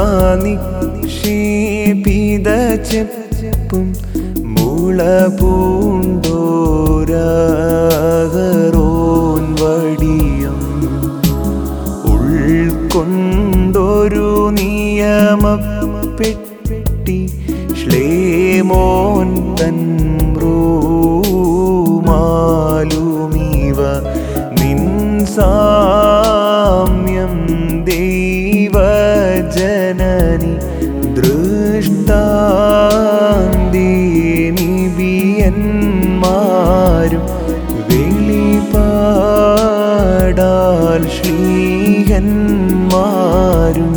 നിക്ഷേപിത ചെപ്പും മുള പൂണ്ടോരാകറോൻ വടിയും ഉൾക്കൊണ്ടൊരു നിയമപ്പെട്ടി ശ്ലേമോൻ തൻ റൂമാലുമിവ നിൻ സാമ്യം ദൈവജനനി ദൃഷ്ടാന്തിനിബിയന്മാരും വെളിപാടാൽ ശ്രീഹന്മാരും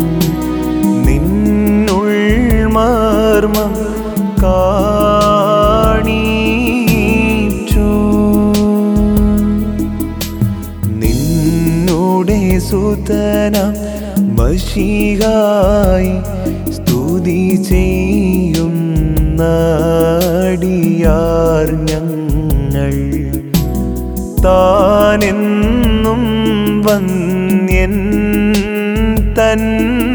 നിന്നുൾ മർമ്മം കാണിച്ചു നിന്നുടെ സുതന മഷികായി സ്തുതി ചെയ്യും നടിയാർ ഞങ്ങൾ താനെന്നും വന്യൻ തൻ